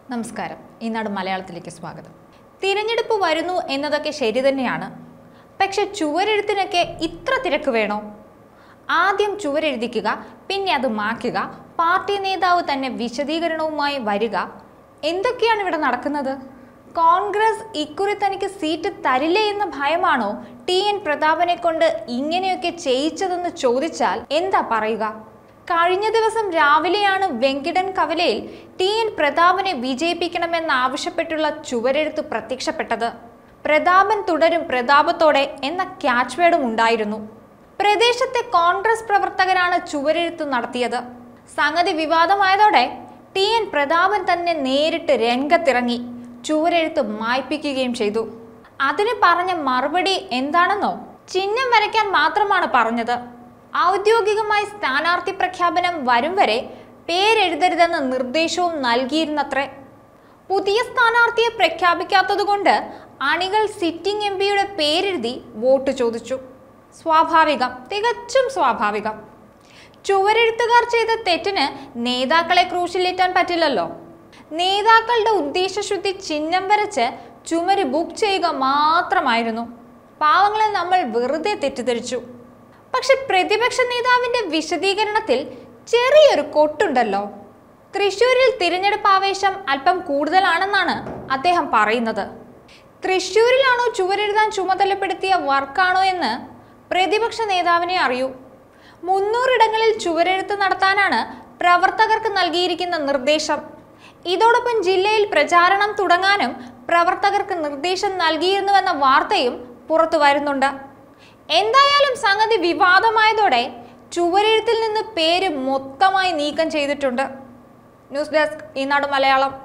നമസ്കാരം ഈനാട് മലയാളത്തിലേക്ക് സ്വാഗതം തിരഞ്ഞെടുപ്പ് വരുന്നു എന്നതൊക്കെ ശരി തന്നെയാണ് പക്ഷെ ചുവരെഴുത്തിനൊക്കെ ഇത്ര തിരക്ക് വേണോ ആദ്യം ചുവരെഴുതിക്കുക പിന്നെ അത് മായ്ക്കുക പാർട്ടി നേതാവ് തന്നെ വിശദീകരണവുമായി വരിക എന്തൊക്കെയാണ് ഇവിടെ നടക്കുന്നത് കോൺഗ്രസ് ഇക്കുറി തനിക്ക് സീറ്റ് തരില്ലേ എന്ന ഭയമാണോ ടി എൻ പ്രതാപനെ കൊണ്ട് ഇങ്ങനെയൊക്കെ ചെയ്യിച്ചതെന്ന് ചോദിച്ചാൽ എന്താ പറയുക കഴിഞ്ഞ ദിവസം രാവിലെയാണ് വെങ്കിടൻ കവലയിൽ ടി എൻ പ്രതാപനെ വിജയിപ്പിക്കണമെന്നാവശ്യപ്പെട്ടുള്ള ചുവരെഴുത്ത് പ്രത്യക്ഷപ്പെട്ടത് പ്രതാപൻ തുടരും പ്രതാപത്തോടെ എന്ന ക്യാച്ച് വേർഡും ഉണ്ടായിരുന്നു പ്രദേശത്തെ കോൺഗ്രസ് പ്രവർത്തകരാണ് ചുവരെഴുത്ത് നടത്തിയത് സംഗതി വിവാദമായതോടെ ടി എൻ പ്രതാപൻ തന്നെ നേരിട്ട് രംഗത്തിറങ്ങി ചുവരെഴുത്ത് മായ്പിക്കുകയും ചെയ്തു അതിന് പറഞ്ഞ മറുപടി എന്താണെന്നോ ചിഹ്നം വരയ്ക്കാൻ മാത്രമാണ് പറഞ്ഞത് ഔദ്യോഗികമായി സ്ഥാനാർത്ഥി പ്രഖ്യാപനം വരും വരെ പേരെഴുതരുതെന്ന നിർദ്ദേശവും നൽകിയിരുന്നത്രേ പുതിയ സ്ഥാനാർത്ഥിയെ പ്രഖ്യാപിക്കാത്തതുകൊണ്ട് അണികൾ സിറ്റിംഗ് എം പിയുടെ പേരെഴുതി വോട്ട് ചോദിച്ചു സ്വാഭാവികം തികച്ചും സ്വാഭാവികം ചുവരെഴുത്തുകാർ ചെയ്ത തെറ്റിന് നേതാക്കളെ ക്രൂശിലേറ്റാൻ പറ്റില്ലല്ലോ നേതാക്കളുടെ ഉദ്ദേശശുദ്ധി ചിഹ്നം വരച്ച് ചുമര് ബുക്ക് ചെയ്യുക മാത്രമായിരുന്നു പാവങ്ങളെ നമ്മൾ വെറുതെ തെറ്റിദ്ധരിച്ചു പക്ഷെ പ്രതിപക്ഷ നേതാവിന്റെ വിശദീകരണത്തിൽ ചെറിയൊരു കൊട്ടുണ്ടല്ലോ തൃശൂരിൽ തിരഞ്ഞെടുപ്പ് ആവേശം അല്പം കൂടുതലാണെന്നാണ് അദ്ദേഹം പറയുന്നത് തൃശൂരിലാണോ ചുവരെഴുതാൻ ചുമതലപ്പെടുത്തിയ വർക്കാണോ എന്ന് പ്രതിപക്ഷ നേതാവിനെ അറിയൂ മുന്നൂറിടങ്ങളിൽ ചുവരെഴുത്ത് നടത്താനാണ് പ്രവർത്തകർക്ക് നൽകിയിരിക്കുന്ന നിർദ്ദേശം ഇതോടൊപ്പം ജില്ലയിൽ പ്രചാരണം തുടങ്ങാനും പ്രവർത്തകർക്ക് നിർദ്ദേശം നൽകിയിരുന്നുവെന്ന വാർത്തയും പുറത്തു വരുന്നുണ്ട് എന്തായാലും സംഗതി വിവാദമായതോടെ ചുവരെഴുത്തിൽ നിന്ന് പേര് മൊത്തമായി നീക്കം ചെയ്തിട്ടുണ്ട് ന്യൂസ് ഡെസ്ക് ഈനാട് മലയാളം